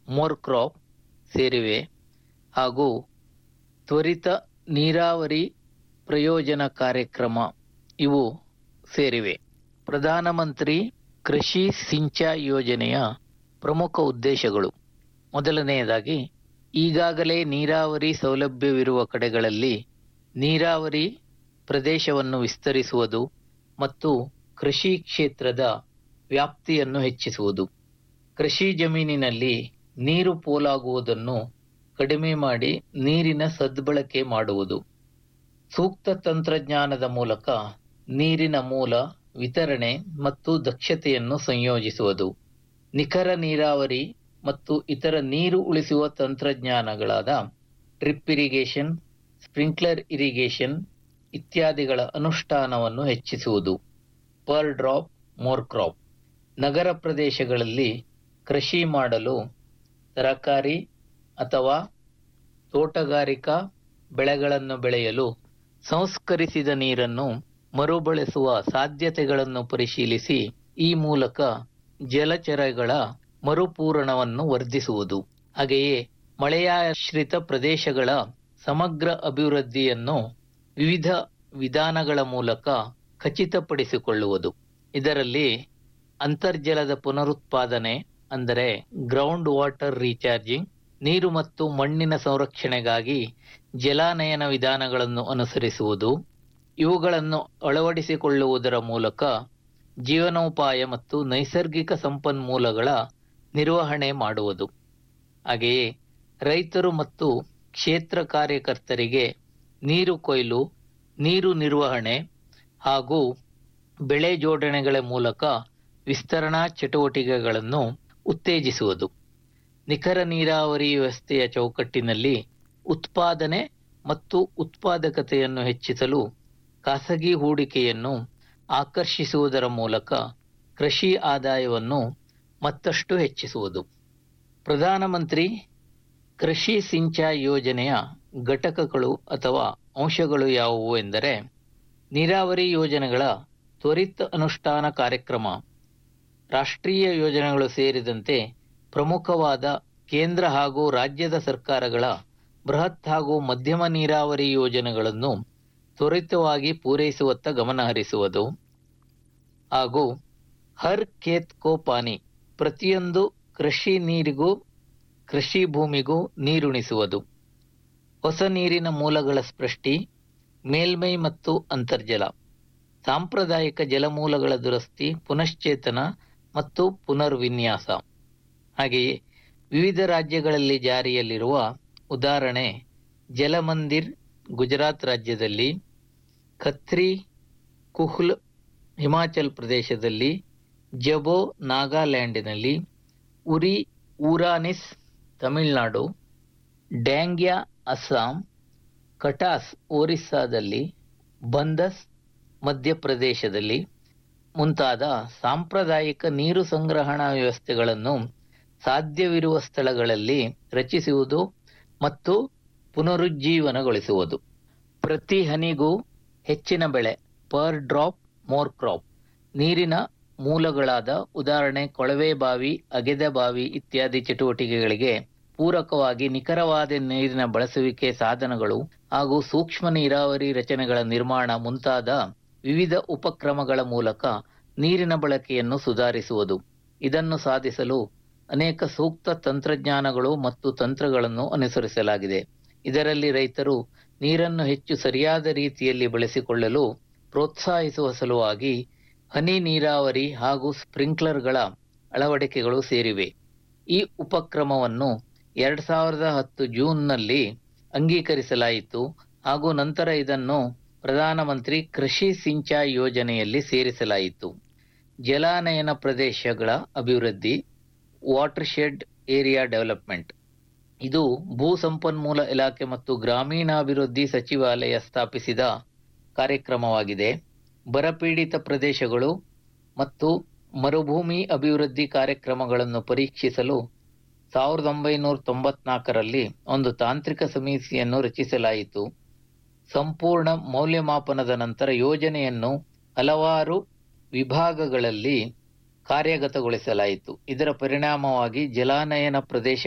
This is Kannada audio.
ಮೋರ್ ಕ್ರಾಪ್ ಸೇರಿವೆ ಹಾಗೂ ತ್ವರಿತ ನೀರಾವರಿ ಪ್ರಯೋಜನ ಕಾರ್ಯಕ್ರಮ ಇವು ಸೇರಿವೆ ಪ್ರಧಾನಮಂತ್ರಿ ಕೃಷಿ ಸಿಂಚಾಯಿ ಯೋಜನೆಯ ಪ್ರಮುಖ ಉದ್ದೇಶಗಳು ಮೊದಲನೆಯದಾಗಿ ಈಗಾಗಲೇ ನೀರಾವರಿ ಸೌಲಭ್ಯವಿರುವ ಕಡೆಗಳಲ್ಲಿ ನೀರಾವರಿ ಪ್ರದೇಶವನ್ನು ವಿಸ್ತರಿಸುವುದು ಮತ್ತು ಕೃಷಿ ಕ್ಷೇತ್ರದ ವ್ಯಾಪ್ತಿಯನ್ನು ಹೆಚ್ಚಿಸುವುದು ಕೃಷಿ ಜಮೀನಿನಲ್ಲಿ ನೀರು ಪೋಲಾಗುವುದನ್ನು ಕಡಿಮೆ ಮಾಡಿ ನೀರಿನ ಸದ್ಬಳಕೆ ಮಾಡುವುದು ಸೂಕ್ತ ತಂತ್ರಜ್ಞಾನದ ಮೂಲಕ ನೀರಿನ ಮೂಲ ವಿತರಣೆ ಮತ್ತು ದಕ್ಷತೆಯನ್ನು ಸಂಯೋಜಿಸುವುದು ನಿಖರ ನೀರಾವರಿ ಮತ್ತು ಇತರ ನೀರು ಉಳಿಸುವ ತಂತ್ರಜ್ಞಾನಗಳಾದ ಡ್ರಿಪ್ ಇರಿಗೇಷನ್ ಸ್ಪ್ರಿಂಕ್ಲರ್ ಇರಿಗೇಷನ್ ಇತ್ಯಾದಿಗಳ ಅನುಷ್ಠಾನವನ್ನು ಹೆಚ್ಚಿಸುವುದು ಪರ್ ಡ್ರಾಪ್ ಮೋರ್ ಕ್ರಾಪ್ ನಗರ ಪ್ರದೇಶಗಳಲ್ಲಿ ಕೃಷಿ ಮಾಡಲು ತರಕಾರಿ ಅಥವಾ ತೋಟಗಾರಿಕಾ ಬೆಳೆಗಳನ್ನು ಬೆಳೆಯಲು ಸಂಸ್ಕರಿಸಿದ ನೀರನ್ನು ಮರುಬಳಸುವ ಸಾಧ್ಯತೆಗಳನ್ನು ಪರಿಶೀಲಿಸಿ ಈ ಮೂಲಕ ಜಲಚರಗಳ ಮರುಪೂರಣವನ್ನು ವರ್ಧಿಸುವುದು ಹಾಗೆಯೇ ಮಳೆಯಾಶ್ರಿತ ಪ್ರದೇಶಗಳ ಸಮಗ್ರ ಅಭಿವೃದ್ಧಿಯನ್ನು ವಿವಿಧ ವಿಧಾನಗಳ ಮೂಲಕ ಖಚಿತಪಡಿಸಿಕೊಳ್ಳುವುದು ಇದರಲ್ಲಿ ಅಂತರ್ಜಲದ ಪುನರುತ್ಪಾದನೆ ಅಂದರೆ ಗ್ರೌಂಡ್ ವಾಟರ್ ರೀಚಾರ್ಜಿಂಗ್ ನೀರು ಮತ್ತು ಮಣ್ಣಿನ ಸಂರಕ್ಷಣೆಗಾಗಿ ಜಲಾನಯನ ವಿಧಾನಗಳನ್ನು ಅನುಸರಿಸುವುದು ಇವುಗಳನ್ನು ಅಳವಡಿಸಿಕೊಳ್ಳುವುದರ ಮೂಲಕ ಜೀವನೋಪಾಯ ಮತ್ತು ನೈಸರ್ಗಿಕ ಸಂಪನ್ಮೂಲಗಳ ನಿರ್ವಹಣೆ ಮಾಡುವುದು ಹಾಗೆಯೇ ರೈತರು ಮತ್ತು ಕ್ಷೇತ್ರ ಕಾರ್ಯಕರ್ತರಿಗೆ ನೀರು ಕೊಯ್ಲು ನೀರು ನಿರ್ವಹಣೆ ಹಾಗೂ ಬೆಳೆ ಜೋಡಣೆಗಳ ಮೂಲಕ ವಿಸ್ತರಣಾ ಚಟುವಟಿಕೆಗಳನ್ನು ಉತ್ತೇಜಿಸುವುದು ನಿಖರ ನೀರಾವರಿ ವ್ಯವಸ್ಥೆಯ ಚೌಕಟ್ಟಿನಲ್ಲಿ ಉತ್ಪಾದನೆ ಮತ್ತು ಉತ್ಪಾದಕತೆಯನ್ನು ಹೆಚ್ಚಿಸಲು ಖಾಸಗಿ ಹೂಡಿಕೆಯನ್ನು ಆಕರ್ಷಿಸುವುದರ ಮೂಲಕ ಕೃಷಿ ಆದಾಯವನ್ನು ಮತ್ತಷ್ಟು ಹೆಚ್ಚಿಸುವುದು ಪ್ರಧಾನಮಂತ್ರಿ ಕೃಷಿ ಸಿಂಚಾಯಿ ಯೋಜನೆಯ ಘಟಕಗಳು ಅಥವಾ ಅಂಶಗಳು ಯಾವುವು ಎಂದರೆ ನೀರಾವರಿ ಯೋಜನೆಗಳ ತ್ವರಿತ ಅನುಷ್ಠಾನ ಕಾರ್ಯಕ್ರಮ ರಾಷ್ಟ್ರೀಯ ಯೋಜನೆಗಳು ಸೇರಿದಂತೆ ಪ್ರಮುಖವಾದ ಕೇಂದ್ರ ಹಾಗೂ ರಾಜ್ಯದ ಸರ್ಕಾರಗಳ ಬೃಹತ್ ಹಾಗೂ ಮಧ್ಯಮ ನೀರಾವರಿ ಯೋಜನೆಗಳನ್ನು ತ್ವರಿತವಾಗಿ ಪೂರೈಸುವತ್ತ ಗಮನ ಹರಿಸುವುದು ಹಾಗೂ ಹರ್ ಖೇತ್ ಕೋ ಪಾನಿ ಪ್ರತಿಯೊಂದು ಕೃಷಿ ನೀರಿಗೂ ಕೃಷಿ ಭೂಮಿಗೂ ನೀರುಣಿಸುವುದು ಹೊಸ ನೀರಿನ ಮೂಲಗಳ ಸೃಷ್ಟಿ ಮೇಲ್ಮೈ ಮತ್ತು ಅಂತರ್ಜಲ ಸಾಂಪ್ರದಾಯಿಕ ಜಲಮೂಲಗಳ ದುರಸ್ತಿ ಪುನಶ್ಚೇತನ ಮತ್ತು ಪುನರ್ವಿನ್ಯಾಸ ಹಾಗೆಯೇ ವಿವಿಧ ರಾಜ್ಯಗಳಲ್ಲಿ ಜಾರಿಯಲ್ಲಿರುವ ಉದಾಹರಣೆ ಜಲಮಂದಿರ್ ಗುಜರಾತ್ ರಾಜ್ಯದಲ್ಲಿ ಖತ್ರಿ ಕುಹ್ಲ್ ಹಿಮಾಚಲ್ ಪ್ರದೇಶದಲ್ಲಿ ಜಬೋ ನಾಗಾಲ್ಯಾಂಡಿನಲ್ಲಿ ಉರಿ ಊರಾನಿಸ್ ತಮಿಳುನಾಡು ಡ್ಯಾಂಗ್ಯಾ ಅಸ್ಸಾಂ ಕಟಾಸ್ ಒರಿಸ್ಸಾದಲ್ಲಿ ಬಂದಸ್ ಮಧ್ಯಪ್ರದೇಶದಲ್ಲಿ ಮುಂತಾದ ಸಾಂಪ್ರದಾಯಿಕ ನೀರು ಸಂಗ್ರಹಣಾ ವ್ಯವಸ್ಥೆಗಳನ್ನು ಸಾಧ್ಯವಿರುವ ಸ್ಥಳಗಳಲ್ಲಿ ರಚಿಸುವುದು ಮತ್ತು ಪುನರುಜ್ಜೀವನಗೊಳಿಸುವುದು ಪ್ರತಿ ಹನಿಗೂ ಹೆಚ್ಚಿನ ಬೆಳೆ ಪರ್ ಡ್ರಾಪ್ ಮೋರ್ ಕ್ರಾಪ್ ನೀರಿನ ಮೂಲಗಳಾದ ಉದಾಹರಣೆ ಕೊಳವೆ ಬಾವಿ ಅಗೆದ ಬಾವಿ ಇತ್ಯಾದಿ ಚಟುವಟಿಕೆಗಳಿಗೆ ಪೂರಕವಾಗಿ ನಿಖರವಾದ ನೀರಿನ ಬಳಸುವಿಕೆ ಸಾಧನಗಳು ಹಾಗೂ ಸೂಕ್ಷ್ಮ ನೀರಾವರಿ ರಚನೆಗಳ ನಿರ್ಮಾಣ ಮುಂತಾದ ವಿವಿಧ ಉಪಕ್ರಮಗಳ ಮೂಲಕ ನೀರಿನ ಬಳಕೆಯನ್ನು ಸುಧಾರಿಸುವುದು ಇದನ್ನು ಸಾಧಿಸಲು ಅನೇಕ ಸೂಕ್ತ ತಂತ್ರಜ್ಞಾನಗಳು ಮತ್ತು ತಂತ್ರಗಳನ್ನು ಅನುಸರಿಸಲಾಗಿದೆ ಇದರಲ್ಲಿ ರೈತರು ನೀರನ್ನು ಹೆಚ್ಚು ಸರಿಯಾದ ರೀತಿಯಲ್ಲಿ ಬಳಸಿಕೊಳ್ಳಲು ಪ್ರೋತ್ಸಾಹಿಸುವ ಸಲುವಾಗಿ ಹನಿ ನೀರಾವರಿ ಹಾಗೂ ಸ್ಪ್ರಿಂಕ್ಲರ್ಗಳ ಅಳವಡಿಕೆಗಳು ಸೇರಿವೆ ಈ ಉಪಕ್ರಮವನ್ನು ಎರಡ್ ಸಾವಿರದ ಹತ್ತು ಜೂನ್ನಲ್ಲಿ ಅಂಗೀಕರಿಸಲಾಯಿತು ಹಾಗೂ ನಂತರ ಇದನ್ನು ಪ್ರಧಾನಮಂತ್ರಿ ಕೃಷಿ ಸಿಂಚಾಯಿ ಯೋಜನೆಯಲ್ಲಿ ಸೇರಿಸಲಾಯಿತು ಜಲಾನಯನ ಪ್ರದೇಶಗಳ ಅಭಿವೃದ್ಧಿ ವಾಟರ್ ಶೆಡ್ ಏರಿಯಾ ಡೆವಲಪ್ಮೆಂಟ್ ಇದು ಭೂ ಸಂಪನ್ಮೂಲ ಇಲಾಖೆ ಮತ್ತು ಗ್ರಾಮೀಣಾಭಿವೃದ್ಧಿ ಸಚಿವಾಲಯ ಸ್ಥಾಪಿಸಿದ ಕಾರ್ಯಕ್ರಮವಾಗಿದೆ ಬರಪೀಡಿತ ಪ್ರದೇಶಗಳು ಮತ್ತು ಮರುಭೂಮಿ ಅಭಿವೃದ್ಧಿ ಕಾರ್ಯಕ್ರಮಗಳನ್ನು ಪರೀಕ್ಷಿಸಲು ಸಾವಿರದ ಒಂಬೈನೂರ ತೊಂಬತ್ನಾಲ್ಕರಲ್ಲಿ ಒಂದು ತಾಂತ್ರಿಕ ಸಮಿತಿಯನ್ನು ರಚಿಸಲಾಯಿತು ಸಂಪೂರ್ಣ ಮೌಲ್ಯಮಾಪನದ ನಂತರ ಯೋಜನೆಯನ್ನು ಹಲವಾರು ವಿಭಾಗಗಳಲ್ಲಿ ಕಾರ್ಯಗತಗೊಳಿಸಲಾಯಿತು ಇದರ ಪರಿಣಾಮವಾಗಿ ಜಲಾನಯನ ಪ್ರದೇಶ